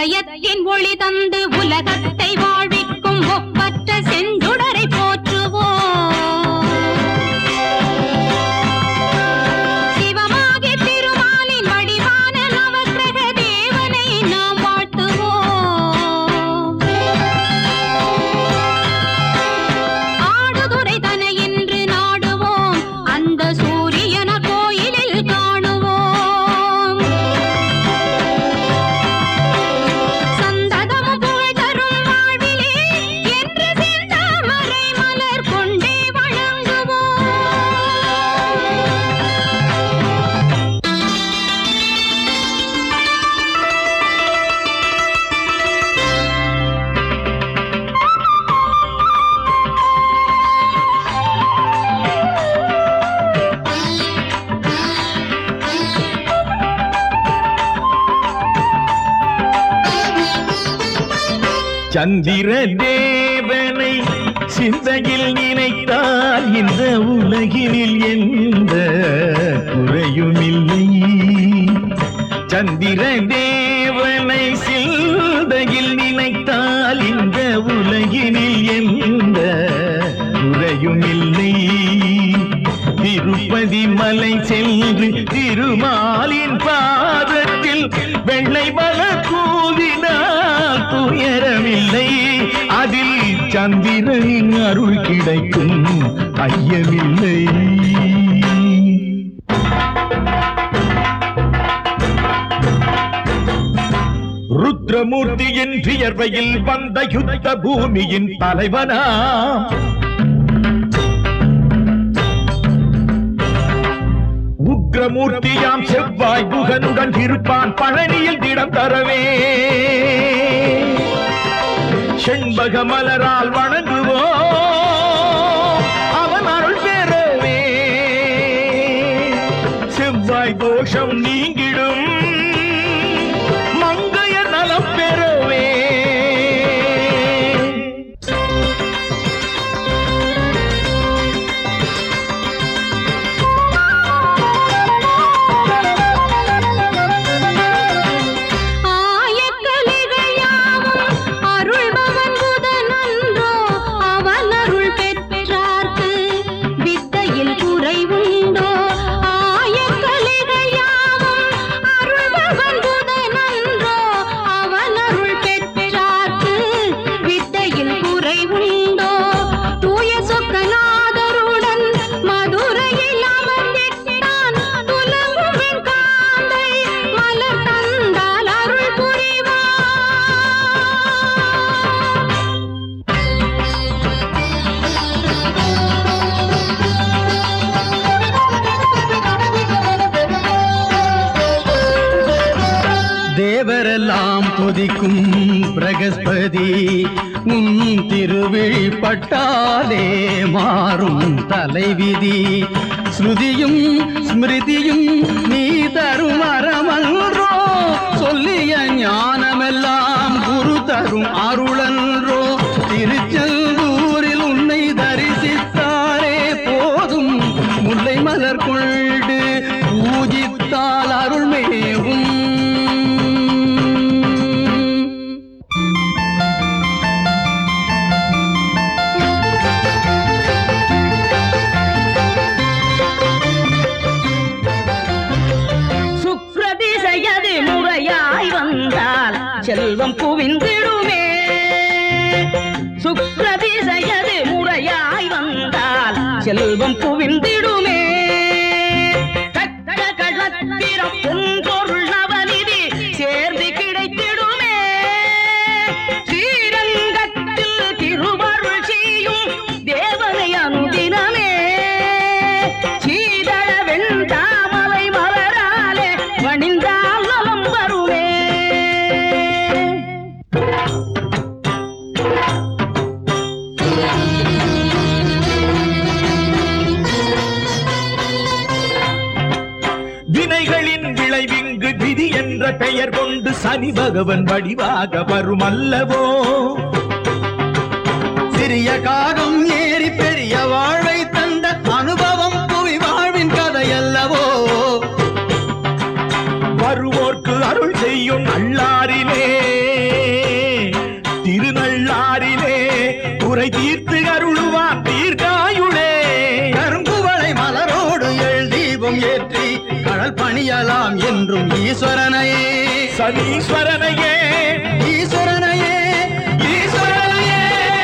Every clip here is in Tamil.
உதயத்தின் ஒளி தந்து உலகத்தை வாழ்விக்கும் ஒப்பற்ற செஞ்சுடரை போற்றுவோம் சிவமாகி திருமாலின் வடிவான நவக்கிரக தேவனை நாம் வாழ்த்துவோம் ஆடுதுறை தன இன்று நாடுவோம் அந்த சூரியன கோயிலில் காணுவோம் சந்ததமும் புகழ் தரும் வாழ்விலே என்று செந்தாமரை மலர் கொண்டே வணங்குவோம் சந்திர தேவனை சிந்தையில் நினைத்தால் இந்த உலகினில் எந்த குறையும் இல்லை சந்திர தேவனை சிந்தையில் நினைத்தால் இந்த உலகினில் எந்த குறையும் இல்லை திருப்பதி மலை சென்று திருமாலின் பாதத்தில் வெள்ளை மலர் கூதினால் துயரமில்லை அதில் சந்திரனின் அருள் கிடைக்கும் ஐயமில்லை ருத்ரமூர்த்தியின் வியர்வையில் வந்த யுத்த பூமியின் தலைவனாம் உக்ரமூர்த்தியாம் செவ்வாய் புகனுடன் இருப்பான் பழனியில் திடம் தரவே செண்பக மலரால் வணங்குவோம் அவன் அருள் பெறவே செவ்வாய் தோஷம் நீங்கிடும் மங்கைய நலம் பெறவே ஆயக்கலைகள் யாவும் அருள்பவன் புதனன்றோ அவன் அருள் பெற்றார்க்கு வித்தையில் குறைவுண்டோ ஆயக்கலைகள் யாவும் அருள்பவன் புதனன்றோ அவன் அருள் பெற்றார்க்கு வித்தையில் குறைவுண்டோ தூய சொக்கநாதருடன் மதுரையில் அமர்ந்திட்டான் துலங்கும் வெண்காந்தை மலர் தந்தால் அருள் புரிவான் தேவரெல்லாம் துதிக்கும் பிரகஸ்பதி உன் திருவிழிப்பட்டாலே மாறும் தலைவிதி ஸ்ருதியும் ஸ்மிருதியும் நீ தரும் அறமன்றோ சொல்லிய ஞானமெல்லாம் குரு தரும் அருளன்றோ திருச்செந்தூரில் உன்னை தரிசித்தாலே போதும் முல்லை மலர் கொண்டு பூஜித்தால் அருள்மேவும் சுக்ரதிசையது முறையாய் வந்தால் செல்வம் குவிந்திடுமே சுக்ரதிசையது முறையாய் வந்தால் செல்வம் குவிந்திடுமே தக்க களத்திரம் பொன்பொருள் நவநிதி சேர்ந்து கிடைத்திடுமே ஸ்ரீரங்கத்தில் திருவருள் செய்யும் தேவனை அனுதினமே சீதள வெண்தாமலை மலராலே வணிந்தால் நலம் வருமே வினைகளின் விளைவிங்கு விதி என்ற பெயர் கொண்டு சனி பகவன் வடிவாக வரும் அல்லவோ சிறிய காகம் ஏறி பெரிய வாழ்வை தந்த அனுபவம் புவி வாழ்வின் கதையல்லவோ வருவோர்க்கு அருள் செய்யும் அல்லாரிலே சனீஸ்வரனையே ஈஸ்வரனையே ஈஸ்வரனையே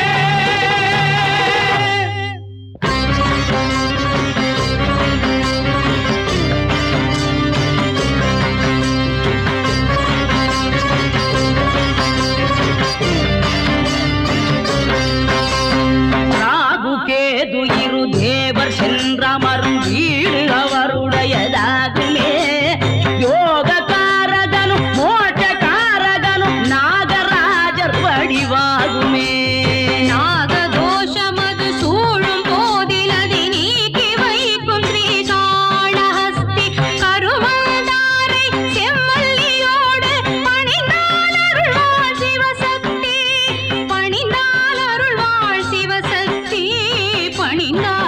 ராகு கேது இரு தேவர் சென்றமரும் வீடு அவருடையதாகுமே யோக காரகனும் மோட்ச காரகனும் நாகராஜர் வடிவாகுமே நாகதோஷமது சூழும் போதிலதி நீக்கி வைக்கும் ஸ்ரீகாளஹஸ்தி கருவந்தாரை செம்மல்லியோடு பணிந்தால் அருள்வாள் சிவசக்தி பணிந்தால் அருள்வாள் சிவசக்தி பணிந்தால்